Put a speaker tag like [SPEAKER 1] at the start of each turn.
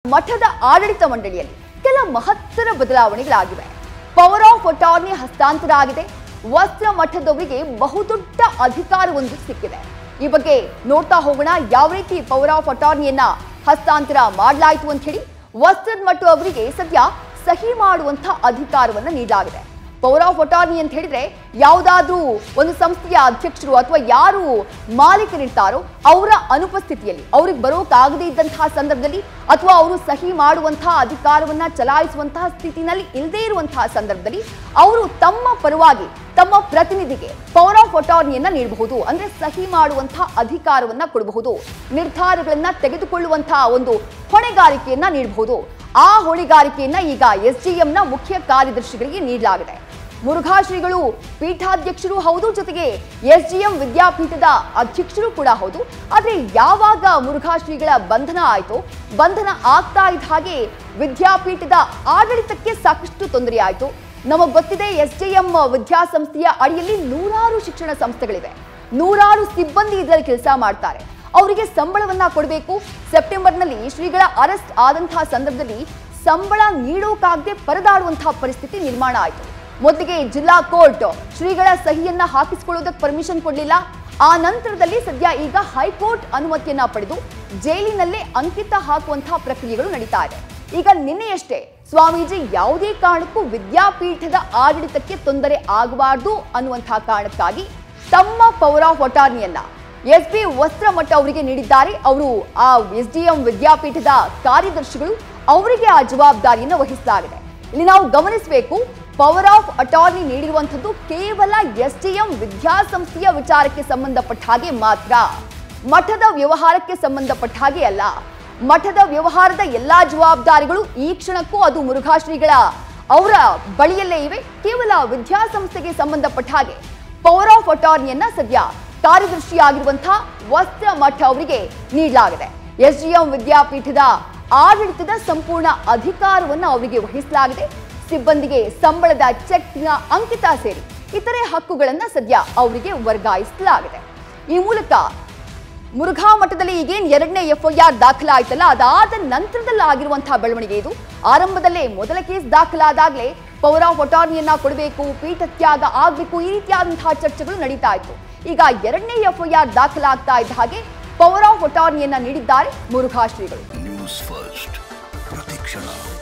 [SPEAKER 1] ಮಠದ ಆಡಳಿತ ಮಂಡಳಿಯಲ್ಲಿ ಕೆಲ ಮಹತ್ತರ ಬದಲಾವಣೆಗಳಾಗಿವೆ ಪವರ್ ಆಫ್ ಅಟಾರ್ನಿ ಹಸ್ತಾಂತರ ಆಗಿದೆ ವಸ್ತ್ರ ಮಠದವರಿಗೆ ಬಹುದೊಡ್ಡ ಅಧಿಕಾರವೊಂದು ಸಿಕ್ಕಿದೆ ಈ ಬಗ್ಗೆ ನೋಡ್ತಾ ಹೋಗೋಣ ಯಾವ ರೀತಿ ಪವರ್ ಆಫ್ ಅಟಾರ್ನಿಯನ್ನ ಹಸ್ತಾಂತರ ಮಾಡಲಾಯಿತು ಅಂತ ಹೇಳಿ ವಸ್ತ್ರದ ಮಠ ಅವರಿಗೆ ಸದ್ಯ ಸಹಿ ಮಾಡುವಂತ ಅಧಿಕಾರವನ್ನ ನೀಡಲಾಗಿದೆ ಪವರ್ ಆಫ್ ಅಟಾರ್ನಿ ಅಂತ ಹೇಳಿದ್ರೆ ಯಾವುದಾದ್ರೂ ಒಂದು ಸಂಸ್ಥೆಯ ಅಧ್ಯಕ್ಷರು ಅಥವಾ ಯಾರು ಮಾಲೀಕರಿರ್ತಾರೋ ಅವರ ಅನುಪಸ್ಥಿತಿಯಲ್ಲಿ ಅವ್ರಿಗೆ ಬರೋಕ್ಕಾಗದೇ ಇದ್ದಂತಹ ಸಂದರ್ಭದಲ್ಲಿ ಅಥವಾ ಅವರು ಸಹಿ ಮಾಡುವಂತಹ ಅಧಿಕಾರವನ್ನ ಚಲಾಯಿಸುವಂತಹ ಸ್ಥಿತಿನಲ್ಲಿ ಇಲ್ಲದೇ ಇರುವಂತಹ ಸಂದರ್ಭದಲ್ಲಿ ಅವರು ತಮ್ಮ ಪರವಾಗಿ ತಮ್ಮ ಪ್ರತಿನಿಧಿಗೆ ಪವರ್ ಆಫ್ ಅಟಾರ್ನಿಯನ್ನ ನೀಡಬಹುದು ಅಂದ್ರೆ ಸಹಿ ಮಾಡುವಂತಹ ಅಧಿಕಾರವನ್ನ ಕೊಡಬಹುದು ನಿರ್ಧಾರಗಳನ್ನ ತೆಗೆದುಕೊಳ್ಳುವಂತಹ ಒಂದು ಹೊಣೆಗಾರಿಕೆಯನ್ನ ನೀಡಬಹುದು ಆ ಹೊಣೆಗಾರಿಕೆಯನ್ನ ಈಗ ಎಸ್ಡಿಎಂನ ಮುಖ್ಯ ಕಾರ್ಯದರ್ಶಿಗಳಿಗೆ ನೀಡಲಾಗಿದೆ ಮುರುಘಾ ಶ್ರೀಗಳು ಪೀಠಾಧ್ಯಕ್ಷರು ಹೌದು ಜೊತೆಗೆ ಎಸ್ಡಿಎಂ ವಿದ್ಯಾಪೀಠದ ಅಧ್ಯಕ್ಷರು ಕೂಡ ಹೌದು ಆದ್ರೆ ಯಾವಾಗ ಮುರುಘಾ ಶ್ರೀಗಳ ಬಂಧನ ಆಯಿತು ಬಂಧನ ಆಗ್ತಾ ಇದ್ದ ಹಾಗೆ ವಿದ್ಯಾಪೀಠದ ಆಡಳಿತಕ್ಕೆ ಸಾಕಷ್ಟು ತೊಂದರೆ ಆಯಿತು ನಮಗೆ ಗೊತ್ತಿದೆ ಎಸ್ಡಿಎಂ ವಿದ್ಯಾಸಂಸ್ಥೆಯ ಅಡಿಯಲ್ಲಿ ನೂರಾರು ಶಿಕ್ಷಣ ಸಂಸ್ಥೆಗಳಿವೆ ನೂರಾರು ಸಿಬ್ಬಂದಿ ಇದರಲ್ಲಿ ಕೆಲಸ ಮಾಡ್ತಾರೆ ಅವರಿಗೆ ಸಂಬಳವನ್ನ ಕೊಡಬೇಕು ಸೆಪ್ಟೆಂಬರ್ನಲ್ಲಿ ಶ್ರೀಗಳ ಅರೆಸ್ಟ್ ಆದಂತಹ ಸಂದರ್ಭದಲ್ಲಿ ಸಂಬಳ ನೀಡೋಕಾಗದೆ ಪರದಾಡುವಂತಹ ಪರಿಸ್ಥಿತಿ ನಿರ್ಮಾಣ ಆಯಿತು ಮೊದಲಿಗೆ ಜಿಲ್ಲಾ ಕೋರ್ಟ್ ಶ್ರೀಗಳ ಸಹಿಯನ್ನ ಹಾಕಿಸಿಕೊಳ್ಳೋದಕ್ಕೆ ಪರ್ಮಿಷನ್ ಕೊಡಲಿಲ್ಲ ಆ ನಂತರದಲ್ಲಿ ಸದ್ಯ ಈಗ ಹೈಕೋರ್ಟ್ ಅನುಮತಿಯನ್ನ ಪಡೆದು ಜೈಲಿನಲ್ಲೇ ಅಂಕಿತ ಹಾಕುವಂತಹ ಪ್ರಕ್ರಿಯೆಗಳು ನಡೀತಾ ಇದೆ ಈಗ ನಿನ್ನೆಯಷ್ಟೇ ಸ್ವಾಮೀಜಿ ಯಾವುದೇ ಕಾರಣಕ್ಕೂ ವಿದ್ಯಾಪೀಠದ ಆಡಳಿತಕ್ಕೆ ತೊಂದರೆ ಆಗಬಾರ್ದು ಅನ್ನುವಂತಹ ಕಾರಣಕ್ಕಾಗಿ ತಮ್ಮ ಪವರ್ ಆಫ್ ಅಟಾರ್ನಿಯನ್ನ ಎಸ್ ಪಿ ವಸ್ತ್ರಮಠ ಅವರಿಗೆ ನೀಡಿದ್ದಾರೆ ಅವರು ಆ ಎಸ್ ಡಿ ಎಂ ವಿದ್ಯಾಪೀಠದ ಕಾರ್ಯದರ್ಶಿಗಳು ಅವರಿಗೆ ಆ ಜವಾಬ್ದಾರಿಯನ್ನು ವಹಿಸಲಾಗಿದೆ ಇಲ್ಲಿ ನಾವು ಗಮನಿಸಬೇಕು ಪವರ್ ಆಫ್ ಅಟಾರ್ನಿ ನೀಡಿರುವಂಥದ್ದು ಕೇವಲ ಎಸ್ ಡಿ ಎಂ ವಿದ್ಯಾಸಂಸ್ಥೆಯ ವಿಚಾರಕ್ಕೆ ಸಂಬಂಧಪಟ್ಟ ಹಾಗೆ ಮಾತ್ರ ಮಠದ ವ್ಯವಹಾರಕ್ಕೆ ಸಂಬಂಧಪಟ್ಟ ಹಾಗೆ ಅಲ್ಲ ಮಠದ ವ್ಯವಹಾರದ ಎಲ್ಲಾ ಜವಾಬ್ದಾರಿಗಳು ಈ ಕ್ಷಣಕ್ಕೂ ಅದು ಮುರುಘಾ ಶ್ರೀಗಳ ಅವರ ಬಳಿಯಲ್ಲೇ ಇವೆ ಕೇವಲ ವಿದ್ಯಾಸಂಸ್ಥೆಗೆ ಸಂಬಂಧಪಟ್ಟ ಹಾಗೆ ಪವರ್ ಆಫ್ ಅಟಾರ್ನಿಯನ್ನ ಸದ್ಯ ಕಾರ್ಯದರ್ಶಿಯಾಗಿರುವಂತಹ ವಸ್ತ್ರ ಮಠ ಅವರಿಗೆ ನೀಡಲಾಗಿದೆ ಎಸ್ಡಿಎಂ ವಿದ್ಯಾಪೀಠದ ಆಡಳಿತದ ಸಂಪೂರ್ಣ ಅಧಿಕಾರವನ್ನು ಅವರಿಗೆ ವಹಿಸಲಾಗಿದೆ ಸಿಬ್ಬಂದಿಗೆ ಸಂಬಳದ ಚೆಕ್ನ ಅಂಕಿತ ಸೇರಿ ಇತರೆ ಹಕ್ಕುಗಳನ್ನ ಸದ್ಯ ಅವರಿಗೆ ವರ್ಗಾಯಿಸಲಾಗಿದೆ ಈ ಮೂಲಕ ಮುರುಘಾ ಮಠದಲ್ಲಿ ಈಗೇನ್ ಎರಡನೇ ಎಫ್ಐಆರ್ ದಾಖಲಾಯ್ತಲ್ಲ ಅದಾದ ನಂತರದಲ್ಲಿ ಆಗಿರುವಂತಹ ಬೆಳವಣಿಗೆ ಇದು ಆರಂಭದಲ್ಲೇ ಮೊದಲ ಕೇಸ್ ದಾಖಲಾದಾಗಲೇ ಪವರ್ ಆಫ್ ಅಟಾರ್ನಿಯನ್ನ ಕೊಡಬೇಕು ಪೀಠ ತ್ಯಾಗ ಆಗಬೇಕು ಈ ರೀತಿಯಾದಂತಹ ಚರ್ಚೆಗಳು ನಡೀತಾ ಇತ್ತು ಈಗ ಎರಡನೇ ಎಫ್ಐಆರ್ ದಾಖಲಾಗ್ತಾ ಇದ್ದ ಹಾಗೆ ಪವರ್ ಆಫ್ ಅಟಾರ್ನಿಯನ್ನ ನೀಡಿದ್ದಾರೆ ಮುರುಘಾ ಶ್ರೀಗಳು
[SPEAKER 2] ನ್ಯೂಸ್ ಫಸ್ಟ್ ಪ್ರತಿಕ್ಷಣ